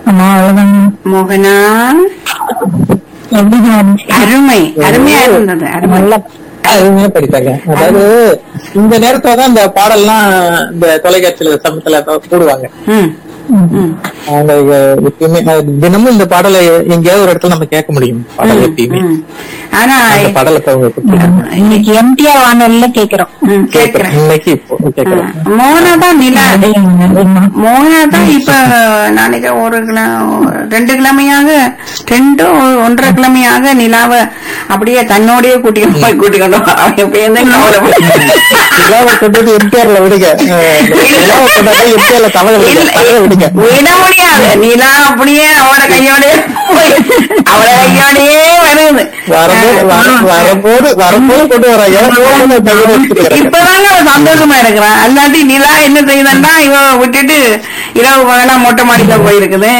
ஆமா அவ்வளவுதான் மோகனா எப்படிங்க அருமை அருமையா இருந்தது அருமை நல்ல அருமையா படித்தாங்க அதாவது இந்த நேரத்துல தான் இந்த பாடல்லாம் இந்த தொலைக்காட்சியில சமயத்துல போடுவாங்க ம் ம் அவங்க எப்பயுமே அது தினமும் இந்த பாடலை எங்கேயாவது ஒரு இடத்துல நம்ம கேட்க முடியும் பாடல் எப்பயுமே ம். ஆனா அந்த பாடலை இப்ப அவங்க கேட்கிறோம். இன்னைக்கு எம்டிஆர் வானொலியில கேக்குறோம் ம், கேக்குறேன் இன்னைக்கு இப்போ கேட்கிறோம் மோகனா தான் நிலா நன்றிங்க, நன்றிங்கம்மா. மோகனா தான் இப்ப நாளைக்கு ஒரு கிலோ ரெண்டு கிழமையாக ரெண்டு ஒன்றரை கிழமையாக நிலாவை அப்படியே தன்னோடய கூட்டிட்டு போய் கூட்டிக்கொண்டு வரான். இப்ப எந்த கவலை நிலாவை கொண்டது எம்டிஆர்ல விடுங்க அஹ் நிலாவை கொண்டாடி எம்டிஆர்ல தவற விடுங்க தவற விடுங்க விட முடியாது நிலா அப்படியே அவளோட கையோட போய் அவளோட கையோடயே வருது வரும்போது வர- வரும்போது வரும்போது கொண்டு வராங்க இப்பதாங்க அவ சந்தோஷமா இருக்கிறான் அல்லாட்டி நிலா என்ன செய்யுதுன்னா இவ விட்டுட்டு இரவு பகலா மொட்டை மாடியில போயிருக்குது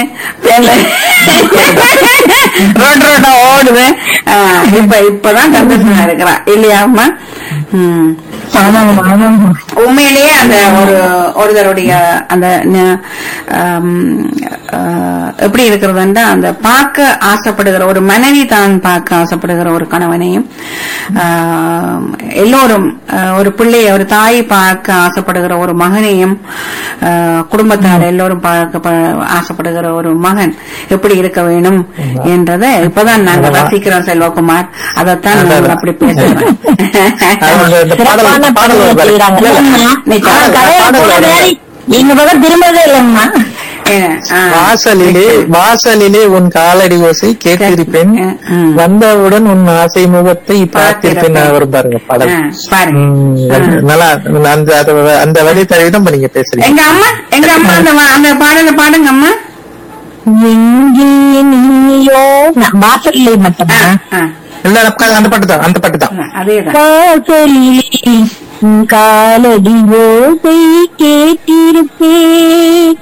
ரோட் ரோட்டா ஓடுது ஆஹ் இப்ப இப்பதான் சந்தோஷமா இருக்கிறான் இல்லையா அம்மா ம் ஆமாங்கம்மா, ஆமாங்கம்மா. உண்மையிலேயே அந்த ஒரு ஒருத்தருடைய அந்த ந- ஆம், ஆஹ், எப்படி இருக்கிறதுன்னா அந்த பார்க்க ஆசைப்படுகிற ஒரு மனைவி தான் பார்க்க ஆசைப்படுகிற ஒரு கணவனையும் ஆஹ், எல்லோரும் ஆஹ், ஒரு பிள்ளைய ஒரு தாய் பார்க்க ஆசைப்படுகிற ஒரு மகனையும் ஆஹ், குடும்பத்தார் எல்லோரும் பார்க்க ப- ஆசைப்படுகிற ஒரு மகன் எப்படி இருக்க வேணும் என்றதை இப்பதான் நாங்க ரசிக்கிறோம் செல்வகுமார் அதைத்தான் நாங்கள் அப்படி பேசுறோம் அவங்க இந்த பாடல் சிறப்பான பாடல் பணியை வருது. செய்றாங்க. இல்ல, இல்ல. இல்லைங்கம்மா. நிச்சயம். அவன் கடையில பாடல் போன வருது. மாதிரி எங்க பக்கம் திரும்பவே இல்லைங்கம்மா ஆ. வாசலிலே வாசலிலே உன் காலடி ஓசை கேட்டிருப்பேன் ம், ம். வந்தவுடன் உன் ஆசை முகத்தை பார்த்திருப்பேன் பார்த்திருப்பேன். வரும் பாருங்க பாடல் ஆ, பாருங்க ம், நல்லா அந்த அது- அந்த வழி தழுவிதான் இப்ப நீங்க பேசுறீங்க எங்க அம்மா எங்க அம்மா அந்த வா- அந்த பாடல பாடுங்க அம்மா எங்கே நீயோ நான் வாசல்லே ஆ, மட்டுமா ஆ, இல்ல அந்த- அந்த பாட்டு தான் அந்த பாட்டு தான் ஆ, அதேதான் வாசலிலே உன் காலடி ஓசை கேட்டிருப்பேன்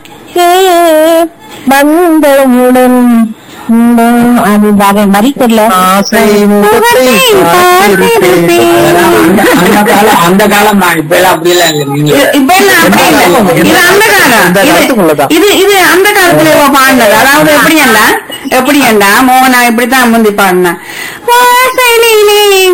வந்தவுடன் உன் அது வேற மாதிரி தெரியல ஆசை முகத்தை பார்த்திருப்பேன் அந்த காலம் அந்த காலம் தான் இப்ப எல்லாம் அப்படி எல்லாம் இல்ல நீங்க இது- இப்ப எல்லாம் அப்படி இல்ல. இது அந்த காலம் இந்த இது- காலத்துக்குள்ளதான். இது இது அந்த காலத்துல இவ பாடினது அதாவது எப்படி என்ன எப்படி என்ன மோகனா இப்படித்தான் முந்தி பாடின வாசலிலே